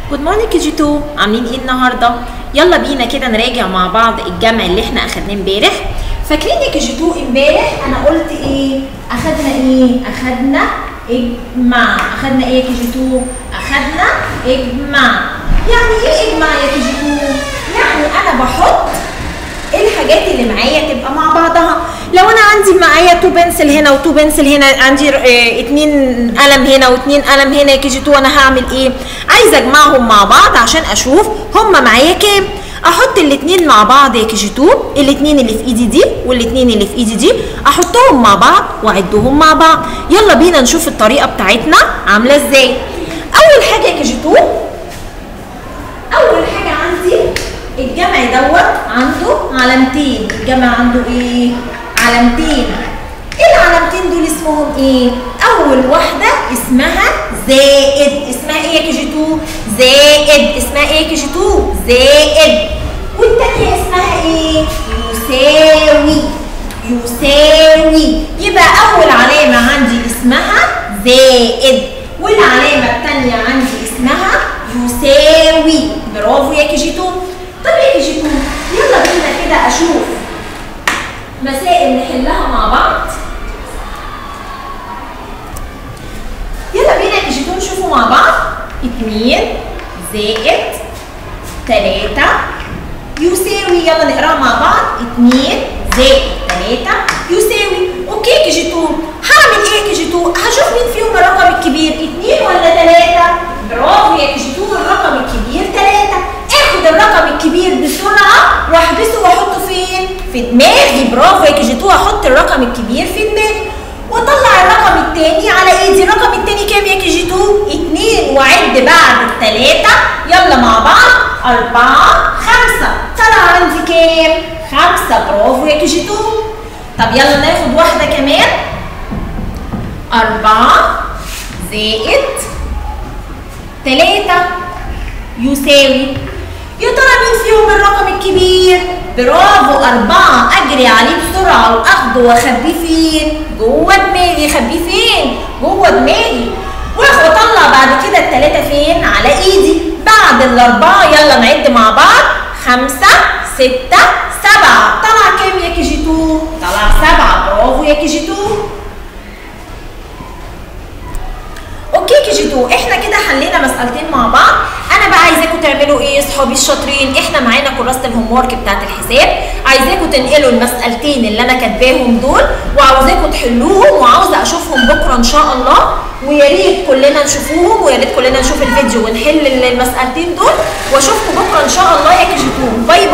جود مورنينج كي جي 2 عاملين ايه النهارده يلا بينا كده نراجع مع بعض الجمع اللي احنا اخدناه امبارح فاكرين يا كي جي 2 امبارح انا قلت ايه اخدنا ايه اخدنا اجمع اخدنا ايه يا كي جي 2 اخدنا اجمع يعني ايه اجمع يا كي جي 2 يعني انا بحط الحاجات اللي معايا تبقى مع بعضها لو انا عندي معايا تو بنسل هنا وتو بنسل هنا عندي اه اتنين قلم هنا واتنين قلم هنا يا كي جي 2 انا هعمل ايه عايزه اجمعهم مع بعض عشان اشوف هما معايا كام احط الاتنين مع بعض يا كي جي 2 الاتنين اللي في ايدي دي والاتنين اللي في ايدي دي احطهم مع بعض واعدهم مع بعض يلا بينا نشوف الطريقه بتاعتنا عامله ازاي اول حاجه يا كي جي 2 اول حاجه عندي الجمع دوت عنده علامتين الجمع عنده ايه علامتين ايه العلامتين دول اسمهم ايه اول واحده اسمها زائد اسمها ايه يا كي جي 2 زائد اسمها ايه يا كي جي 2 زائد والتانية اسمها ايه يساوي يساوي يبقى اول علامه عندي اسمها زائد والعلامه الثانيه عندي اسمها يساوي برافو يا كي جي 2 طب يا كي جي 2 يلا بينا كده اشوف مسائل نحلها مع بعض يلا بينا يا كي جي 2 نشوفوا مع بعض 2 زائد 3 يساوي يلا نقراها مع بعض 2 زائد 3 يساوي اوكي كي جي 2 هعمل ايه كي جي 2 هشوف مين فيهم الرقم الكبير 2 ولا 3 برافو يا كي جي 2 الرقم الكبير 3 اخد الرقم الكبير بسرعه واحبسه واحطه فين في دماغي برافو يا كي جي 2 احط الرقم الكبير في دماغي واطلع الرقم الثاني على ايدي الرقم الثاني كام يا كي جي 2 2 واعد بعد الثلاثه يلا مع بعض 4 5 طلع عندي كام 5 برافو يا كي جي 2 طب يلا ناخد واحده كمان 4 زائد 3 يساوي يا ترى مين فيهم الرقم الكبير؟ برافو أربعة أجري عليه بسرعة وأخده وأخبيه فين؟ جوه دماغي أخبيه فين؟ جوه دماغي وأطلع بعد كده التلاتة فين؟ على إيدي بعد الأربعة يلا نعد مع بعض خمسة ستة سبعة طلع كام يا كي جي 2؟ طلع سبعة برافو يا كي جي 2 اوكي كي جي 2 احنا كده حلينا مسألتين مع بعض انا بقى عايزاكم تعملوا ايه صحابي الشاطرين احنا معانا كراسه الهوم ورك بتاعت الحساب عايزاكم تنقلوا المسألتين اللي انا كاتباهم دول وعاوزاكم تحلوهم وعاوزه اشوفهم بكره ان شاء الله ويا ريت كلنا نشوفوهم ويا ريت كلنا نشوف الفيديو ونحل المسألتين دول واشوفكم بكره ان شاء الله يا كي جي 2 باي